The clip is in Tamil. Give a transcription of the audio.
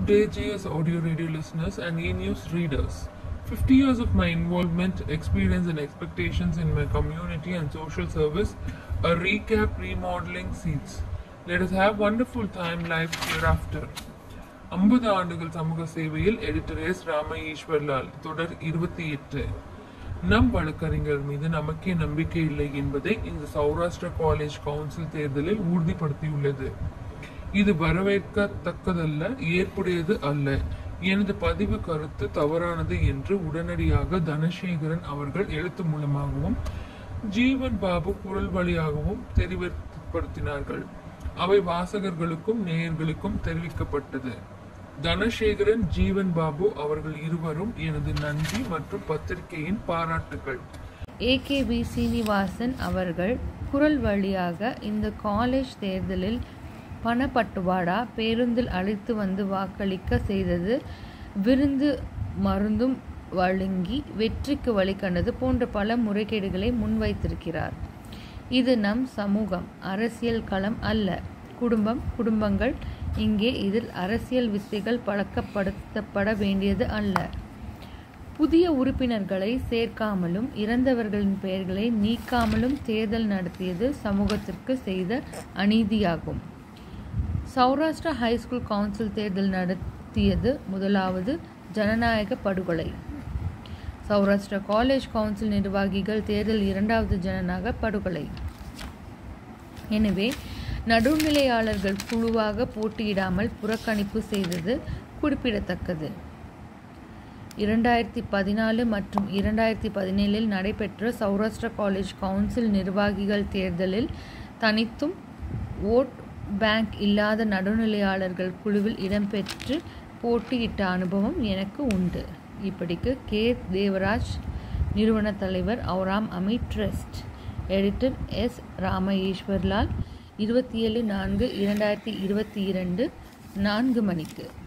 Good day, JS Audio Radio listeners and E News readers. 50 years of my involvement, experience, and expectations in my community and social service, a recap remodeling seats. Let us have wonderful time life hereafter. ஐம்பது ஆண்டுகள் சமூக சேவையில் எடிட்டர் எஸ் ராம ஈஸ்வர்லால் தொடர் இருபத்தி எட்டு நம் வழக்கறிஞர் மீது நமக்கே நம்பிக்கை இல்லை என்பதை இந்த சௌராஷ்டிரா காலேஜ் கவுன்சில் தேர்தலில் உறுதிப்படுத்தியுள்ளது இது வரவேற்கத்தக்கதல்ல ஏற்புடையது அல்ல எனது பதிவு கருத்து தவறானது என்று உடனடியாக தனசேகரன் அவர்கள் எழுத்து மூலமாகவும் ஜீவன் பாபு குரல் வழியாகவும் தெரிவிப்படுத்தினார்கள் அவை வாசகர்களுக்கும் நேயர்களுக்கும் தெரிவிக்கப்பட்டது தனசேகரன் ஜீவன் பாபு அவர்கள் இருவரும் எனது நன்றி மற்றும் பத்திரிகையின் பாராட்டுகள் ஏகேபி சீனிவாசன் அவர்கள் குரல் வழியாக இந்த காலேஜ் தேர்தலில் பணப்பட்டுவாடா பேருந்தில் அழைத்து வந்து வாக்களிக்க செய்தது விருந்து மருந்தும் வழங்கி வெற்றிக்கு வழிகண்டது போன்ற பல முறைகேடுகளை முன்வைத்திருக்கிறார் இது நம் சமூகம் அரசியல் களம் அல்ல குடும்பம் குடும்பங்கள் இங்கே இதில் அரசியல் வித்தைகள் பழக்கப்படுத்தப்பட வேண்டியது அல்ல புதிய உறுப்பினர்களை சேர்க்காமலும் இறந்தவர்களின் பெயர்களை நீக்காமலும் தேர்தல் நடத்தியது சமூகத்திற்கு செய்த அநீதியாகும் சௌராஷ்டிரா ஹைஸ்கூல் கவுன்சில் தேர்தல் நடத்தியது முதலாவது ஜனநாயக படுகொலை சௌராஷ்டிரா காலேஜ் கவுன்சில் நிர்வாகிகள் தேர்தல் இரண்டாவது ஜனநாயக படுகொலை எனவே நடுநிலையாளர்கள் குழுவாக போட்டியிடாமல் புறக்கணிப்பு செய்தது குறிப்பிடத்தக்கது இரண்டாயிரத்தி பதினாலு மற்றும் இரண்டாயிரத்தி பதினேழில் நடைபெற்ற சௌராஷ்டிரா காலேஜ் கவுன்சில் நிர்வாகிகள் தேர்தலில் தனித்தும் ஓட் பேங்க் இல்லாத நடுநிலையாளர்கள் குழுவில் இடம்பெற்று போட்டியிட்ட அனுபவம் எனக்கு உண்டு இப்படிக்கு கே தேவராஜ் நிறுவன தலைவர் அவுராம் Amit trust editor S Rama Eswarlal இருபத்தி ஏழு நான்கு இரண்டாயிரத்தி இருபத்தி இரண்டு நான்கு மணிக்கு